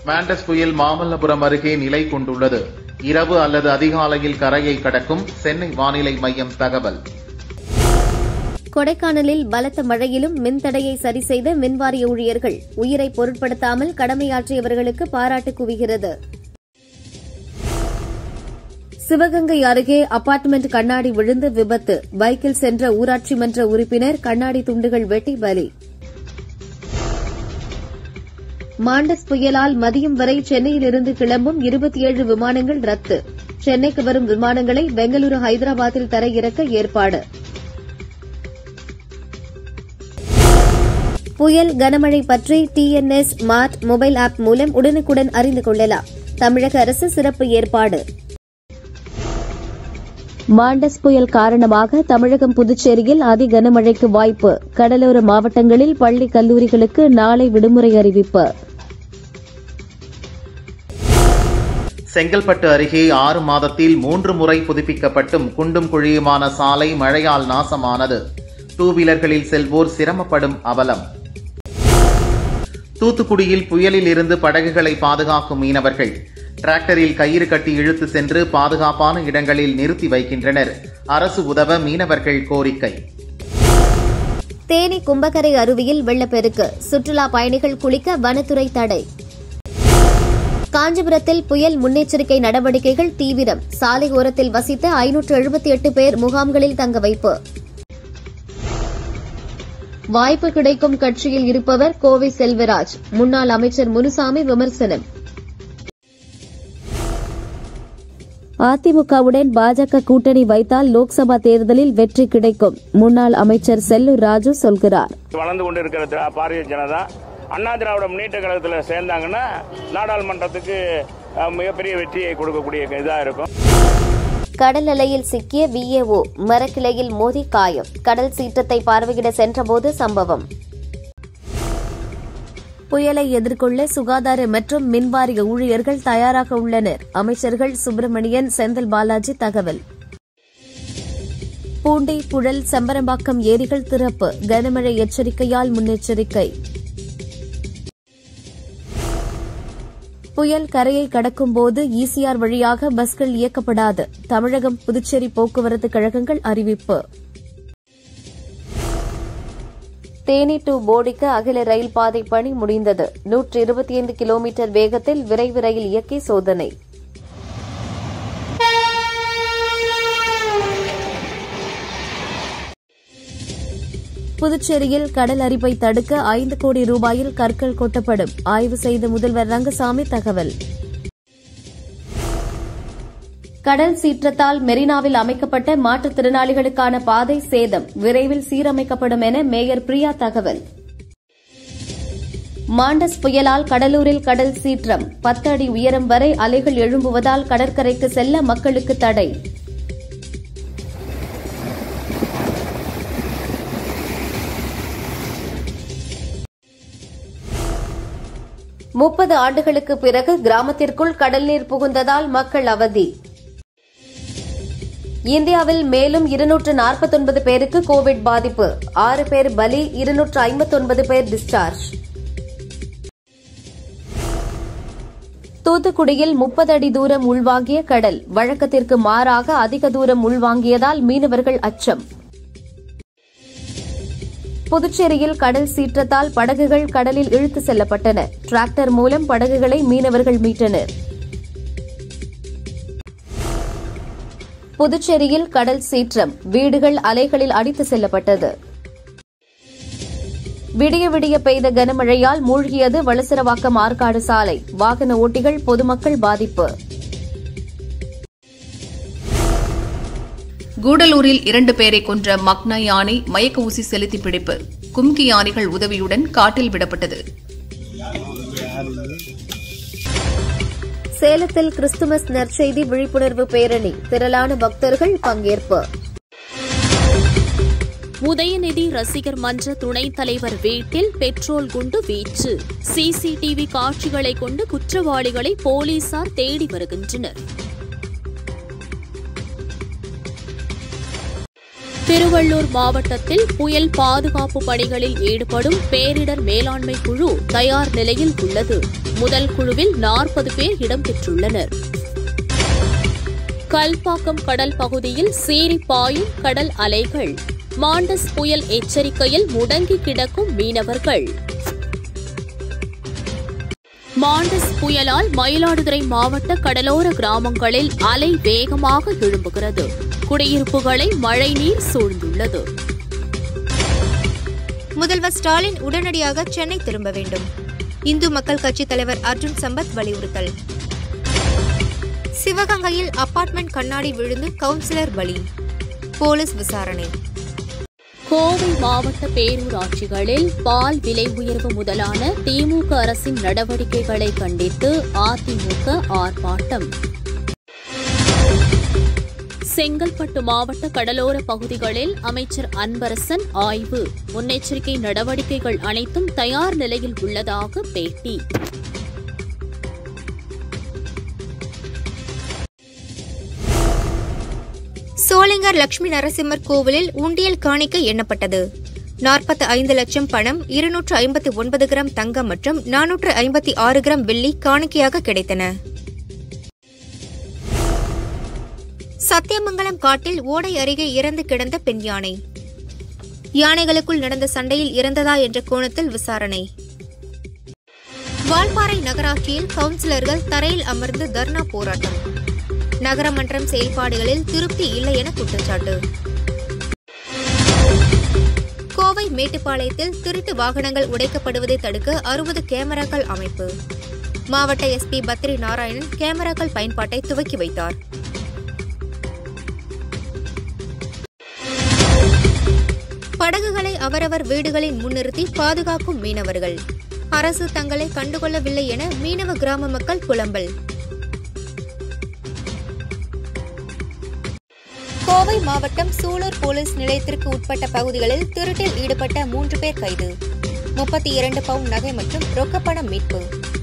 Mandous புயல் மாமல்லபுரம் அருகே நிலை கொண்டுள்ளது இரவு அல்லது அதிகாலையில் கரையை கடக்கும் சென்னை வானிலை மையம் தகவல் கொடைக்கானலில் பலத்த மழையிலும் மின்தடையை சரி செய்த மின்வாரிய ஊழியர்கள் உயிரை பொருட்படுத்தாமல் கடமையாற்றியவர்களுக்கு பாராட்டு குவிகிறது சிவகங்கை அருகே அபார்ட்மெண்ட் கண்ணாடி விழுந்து விபத்து பைக்கில் சென்ற ஊராட்சி மன்ற உறுப்பினர் கண்ணாடி துண்டுகள் வெட்டி பலி மாண்டஸ் புயலால் மதியம் வரை சென்னையிலிருந்து கிளம்பும் இருபத்தி ஏழு விமானங்கள் ரத்து சென்னைக்கு வரும் விமானங்களை பெங்களூரு ஹைதராபாத்தில் தர இறக்க ஏற்பாடு புயல் கனமழை பற்றி டிஎன்எஸ் மார்ட் மொபைல் ஆப் மூலம் உடனுக்குடன் அறிந்து கொள்ளலாம் தமிழக அரசு சிறப்பு ஏற்பாடு மாண்டஸ் புயல் காரணமாக தமிழகம் புதுச்சேரியில் அதி கனமழைக்கு வாய்ப்பு கடலோர மாவட்டங்களில் பள்ளி கல்லூரிகளுக்கு நாளை விடுமுறை அறிவிப்பு செங்கல்பட்டு அருகே ஆறு மாதத்தில் மூன்று முறை புதுப்பிக்கப்பட்டும் குண்டும் குழியுமான சாலை மழையால் நாசமானது டூ வீலர்களில் செல்வோர் சிரமப்படும் அவலம் தூத்துக்குடியில் புயலில் இருந்து படகுகளை பாதுகாக்கும் மீனவர்கள் டிராக்டரில் கயிறு கட்டி இழுத்து சென்று பாதுகாப்பான இடங்களில் நிறுத்தி வைக்கின்றனர் அரசு உதவ மீனவர்கள் கோரிக்கை தேனி கும்பக்கரை அருவியில் வெள்ளப்பெருக்கு சுற்றுலா பயணிகள் குளிக்க வனத்துறை தடை காஞ்சிபுரத்தில் புயல் முன்னெச்சரிக்கை நடவடிக்கைகள் தீவிரம் சாலை ஓரத்தில் வசித்த ஐநூற்று எழுபத்தி எட்டு பேர் முகாம்களில் தங்க வைப்பு வாய்ப்பு கிடைக்கும் கட்சியில் இருப்பவர் கோவை செல்வராஜ் முன்னாள் அமைச்சர் முனுசாமி விமர்சனம் அதிமுகவுடன் பாஜக கூட்டணி வைத்தால் லோக்சபா தேர்தலில் வெற்றி கிடைக்கும் முன்னாள் அமைச்சர் செல்லூர் ராஜு சொல்கிறார் வளர்ந்து கொண்டு இருக்கிற திரா- பாரதிய ஜனதா அண்ணா திராவிட முன்னேற்ற கழகத்தில் சேர்ந்தாங்கன்னா நாடாளுமன்றத்துக்கு அஹ், மிகப்பெரிய வெற்றியை கொடுக்கக்கூடிய இதாக இருக்கும் கடல் அலையில் சிக்கிய விஏஓ மரக்கிளையில் மோதி காயம் கடல் சீற்றத்தை பார்வையிட சென்றபோது சம்பவம் புயலை எதிர்கொள்ள சுகாதார மற்றும் மின்வாரிய ஊழியர்கள் தயாராக உள்ளனர் அமைச்சர்கள் சுப்பிரமணியன் செந்தில் பாலாஜி தகவல் பூண்டி புழல் செம்பரம்பாக்கம் ஏரிகள் திறப்பு கனமழை எச்சரிக்கையால் முன்னெச்சரிக்கை புயல் கரையை கடக்கும்போது ஈசிஆர் வழியாக பஸ்கள் இயக்கப்படாது தமிழகம் புதுச்சேரி போக்குவரத்து கழகங்கள் அறிவிப்பு தேனி டு போடிக்கு அகில ரயில் பாதை பணி முடிந்தது நூற்று இருபத்தி ஐந்து கிலோமீட்டர் வேகத்தில் விரைவு ரயில் இயக்கி சோதனை புதுச்சேரியில் கடல் அரிப்பை தடுக்க ஐந்து கோடி ரூபாயில் கற்கள் கொட்டப்படும் ஆய்வு செய்த முதல்வர் ரங்கசாமி தகவல் கடல் சீற்றத்தால் மெரினாவில் அமைக்கப்பட்ட மாற்றுத்திறனாளிகளுக்கான பாதை சேதம் விரைவில் சீரமைக்கப்படும் என மேயர் பிரியா தகவல் மாண்டஸ் புயலால் கடலூரில் கடல் சீற்றம் பத்து அடி உயரம் வரை அலைகள் எழும்புவதால் கடற்கரைக்கு செல்ல மக்களுக்கு தடை முப்பது ஆண்டுகளுக்கு பிறகு கிராமத்திற்குள் கடல் நீர் புகுந்ததால் மக்கள் அவதி இந்தியாவில் மேலும் இருநூற்று நாற்பத்தொன்பது பேருக்கு கோவிட் பாதிப்பு ஆறு பேர் பலி இருநூற்று ஐம்பத்தொன்பது பேர் டிஸ்சார்ஜ் தூத்துக்குடியில் முப்பது அடி தூரம் உள்வாங்கிய கடல் வழக்கத்திற்கு மாறாக அதிக தூரம் உள்வாங்கியதால் மீனவர்கள் அச்சம் புதுச்சேரியில் கடல் சீற்றத்தால் படகுகள் கடலில் இழுத்து செல்லப்பட்டன டிராக்டர் மூலம் படகுகளை மீனவர்கள் மீட்டனர் புதுச்சேரியில் கடல் சீற்றம் வீடுகள் அலைகளில் அடித்து செல்லப்பட்டது விடிய விடிய பெய்த கனமழையால் மூழ்கியது வளசரவாக்கம் ஆற்காடு சாலை வாகன ஓட்டிகள் பொதுமக்கள் பாதிப்பு கூடலூரில் இரண்டு பேரை கொன்ற மக்னா யானை மயக்க ஊசி செலுத்தி பிடிப்பு கும்கி யானைகள் உதவியுடன் காட்டில் விடப்பட்டது சேலத்தில் கிறிஸ்துமஸ் நற்செய்தி விழிப்புணர்வு பேரணி திரளான பக்தர்கள் பங்கேற்பு உதயநிதி ரசிகர் மன்ற துணைத் தலைவர் வீட்டில் பெட்ரோல் குண்டு வீச்சு சிசிடிவி காட்சிகளை கொண்டு குற்றவாளிகளை போலீசார் தேடி வருகின்றனர் திருவள்ளூர் மாவட்டத்தில் புயல் பாதுகாப்பு பணிகளில் ஈடுபடும் பேரிடர் மேலாண்மை குழு தயார் நிலையில் உள்ளது முதல் குழுவில் நாற்பது பேர் இடம்பெற்றுள்ளனர் கல்பாக்கம் கடல் பகுதியில் சீறி பாயும் கடல் அலைகள் மாண்டஸ் புயல் எச்சரிக்கையில் முடங்கி கிடக்கும் மீனவர்கள் மாண்டஸ் புயலால் மயிலாடுதுறை மாவட்ட கடலோர கிராமங்களில் அலை வேகமாக எழும்புகிறது குடியிருப்புகளை மழைநீர் சூழ்ந்துள்ளது முதல்வர் ஸ்டாலின் உடனடியாக சென்னை திரும்ப வேண்டும் இந்து மக்கள் கட்சி தலைவர் அர்ஜுன் சம்பத் வலியுறுத்தல் சிவகங்கையில் அபார்ட்மெண்ட் கண்ணாடி விழுந்து கவுன்சிலர் பலி போலீஸ் விசாரணை கோவை மாவட்ட பேரூராட்சிகளில் பால் விலை உயர்வு முதலான திமுக அரசின் நடவடிக்கைகளை கண்டித்து அதிமுக ஆர்ப்பாட்டம் செங்கல்பட்டு மாவட்ட கடலோர பகுதிகளில் அமைச்சர் அன்பரசன் ஆய்வு முன்னெச்சரிக்கை நடவடிக்கைகள் அனைத்தும் தயார் நிலையில் உள்ளதாக பேட்டி சோளிங்கர் லட்சுமி நரசிம்மர் கோவிலில் உண்டியல் காணிக்கை எண்ணப்பட்டது நாற்பத்தி ஐந்து லட்சம் பணம் இருநூற்று ஐம்பத்தி ஒன்பது கிராம் தங்கம் மற்றும் நானூற்று ஐம்பத்தி ஆறு கிராம் வெள்ளி காணிக்கையாக கிடைத்தன சத்தியமங்கலம் காட்டில் ஓடை அருகே இறந்து கிடந்த பெண் யானை யானைகளுக்குள் நடந்த சண்டையில் இறந்ததா என்ற கோணத்தில் விசாரணை வால்பாறை நகராட்சியில் கவுன்சிலர்கள் தரையில் அமர்ந்து தர்ணா போராட்டம் நகரமன்றம் செயல்பாடுகளில் திருப்தி இல்லை என குற்றச்சாட்டு கோவை மேட்டுப்பாளையத்தில் திருட்டு வாகனங்கள் உடைக்கப்படுவதை தடுக்க அறுபது கேமராக்கள் அமைப்பு மாவட்ட எஸ்பி பத்ரி நாராயணன் கேமராக்கள் பயன்பாட்டை துவக்கி வைத்தார் படகுகளை அவரவர் வீடுகளில் முன்னிறுத்தி பாதுகாக்கும் மீனவர்கள் அரசு தங்களை கண்டுகொள்ளவில்லை என மீனவ கிராம மக்கள் புலம்பல் கோவை மாவட்டம் சூலூர் போலீஸ் நிலையத்திற்கு உட்பட்ட பகுதிகளில் திருட்டில் ஈடுபட்ட மூன்று பேர் கைது முப்பத்தி இரண்டு பவுண்ட் நகை மற்றும் ரொக்கப்பணம் மீட்பு